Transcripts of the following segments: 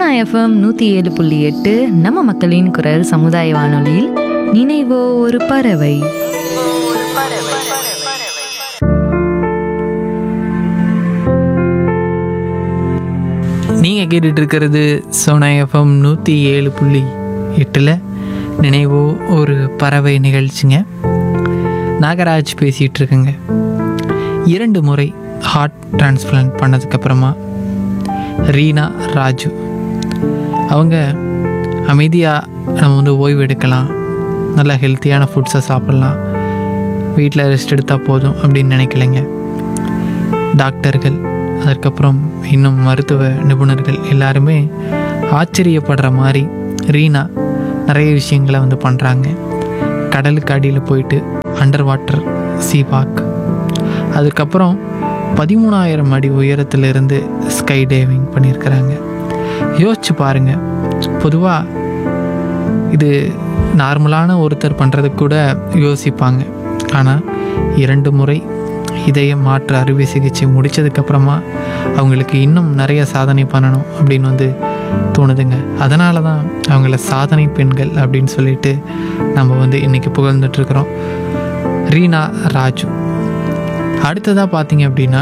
Sona FM நூற்றி ஏழு புள்ளி எட்டு நம்ம மக்களின் குரல் சமுதாய வானொலியில் நினைவோ ஒரு பறவை நீங்கள் கேட்டுட்டு இருக்கிறது சோனா எஃப்எம் நூற்றி ஏழு புள்ளி எட்டில் நினைவோ ஒரு பறவை நிகழ்ச்சிங்க நாகராஜ் பேசிகிட்டு இருக்குங்க இரண்டு முறை ஹார்ட் டிரான்ஸ்பிளான்ட் பண்ணதுக்கப்புறமா ரீனா ராஜு அவங்க அமைதியாக நம்ம வந்து ஓய்வு எடுக்கலாம் நல்ல ஹெல்த்தியான ஃபுட்ஸை சாப்பிட்லாம் வீட்டில் ரெஸ்ட் எடுத்தால் போதும் அப்படின்னு நினைக்கலைங்க டாக்டர்கள் அதற்கப்புறம் இன்னும் மருத்துவ நிபுணர்கள் எல்லாருமே ஆச்சரியப்படுற மாதிரி ரீனா நிறைய விஷயங்களை வந்து பண்ணுறாங்க கடலுக்கு அடியில் போயிட்டு அண்டர் வாட்டர் சீபாக் அதுக்கப்புறம் பதிமூணாயிரம் அடி உயரத்திலிருந்து ஸ்கை டைவிங் பண்ணியிருக்கிறாங்க யோசிச்சு பாருங்கள் பொதுவாக இது நார்மலான ஒருத்தர் பண்ணுறது கூட யோசிப்பாங்க ஆனால் இரண்டு முறை இதய மாற்று அறுவை சிகிச்சை முடித்ததுக்கப்புறமா அவங்களுக்கு இன்னும் நிறைய சாதனை பண்ணணும் அப்படின்னு வந்து தோணுதுங்க அதனால தான் அவங்கள சாதனை பெண்கள் அப்படின்னு சொல்லிட்டு நம்ம வந்து இன்றைக்கி புகழ்ந்துட்டுருக்குறோம் ரீனா ராஜு அடுத்ததாக பார்த்தீங்க அப்படின்னா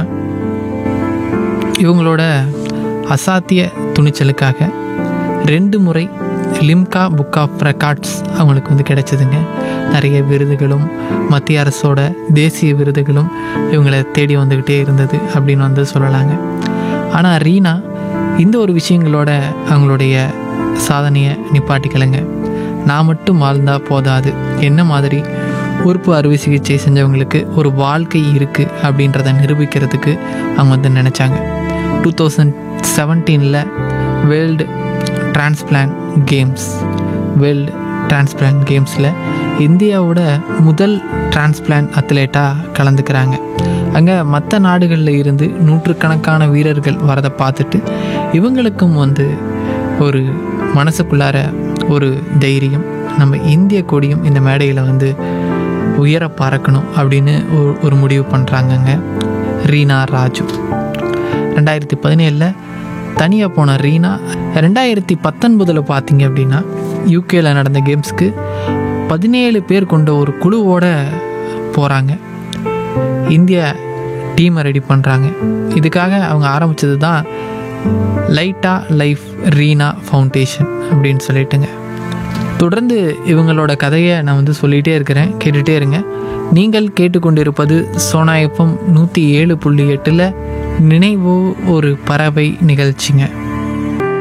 இவங்களோட அசாத்திய துணிச்சலுக்காக ரெண்டு முறை லிம்கா புக் ஆஃப் ரெக்கார்ட்ஸ் அவங்களுக்கு வந்து கிடைச்சதுங்க நிறைய விருதுகளும் மத்திய அரசோட தேசிய விருதுகளும் இவங்களை தேடி வந்துக்கிட்டே இருந்தது அப்படின்னு வந்து சொல்லலாங்க ஆனால் ரீனா இந்த ஒரு விஷயங்களோட அவங்களுடைய சாதனையை நிப்பாட்டிக்கலைங்க நான் மட்டும் வாழ்ந்தால் போதாது என்ன மாதிரி உறுப்பு அறுவை சிகிச்சை செஞ்சவங்களுக்கு ஒரு வாழ்க்கை இருக்குது அப்படின்றத நிரூபிக்கிறதுக்கு அவங்க வந்து நினச்சாங்க டூ தௌசண்ட் செவன்டீனில் world transplant games world transplant கேம்ஸில் இந்தியாவோட முதல் டிரான்ஸ்பிளான்ட் அத்லேட்டாக கலந்துக்கிறாங்க அங்கே மற்ற நாடுகளில் இருந்து நூற்றுக்கணக்கான வீரர்கள் வரதை பார்த்துட்டு இவங்களுக்கும் வந்து ஒரு மனசுக்குள்ளார ஒரு தைரியம் நம்ம இந்திய கொடியும் இந்த மேடையில் வந்து உயர பறக்கணும் அப்படின்னு ஒரு- ஒரு முடிவு பண்ணுறாங்கங்க ரீனா ராஜு ரெண்டாயிரத்தி பதினேழில் தனியாக போன ரீனா ரெண்டாயிரத்தி பத்தொன்பதில் பார்த்தீங்க அப்படின்னா யூகேல நடந்த கேம்ஸ்க்கு பதினேழு பேர் கொண்ட ஒரு குழுவோட போகிறாங்க இந்திய டீமை ரெடி பண்ணுறாங்க இதுக்காக அவங்க ஆரம்பித்தது தான் லைட்டா லைஃப் ரீனா ஃபவுண்டேஷன் அப்படின்னு சொல்லிட்டுங்க தொடர்ந்து இவங்களோட கதையை நான் வந்து சொல்லிகிட்டே இருக்கிறேன் கேட்டுகிட்டே இருங்க நீங்கள் கேட்டுக்கொண்டிருப்பது சோனா எஃப்எம் நூற்றி ஏழு புள்ளி எட்டில் நினைவோ ஒரு பறவை நிகழ்ச்சிங்க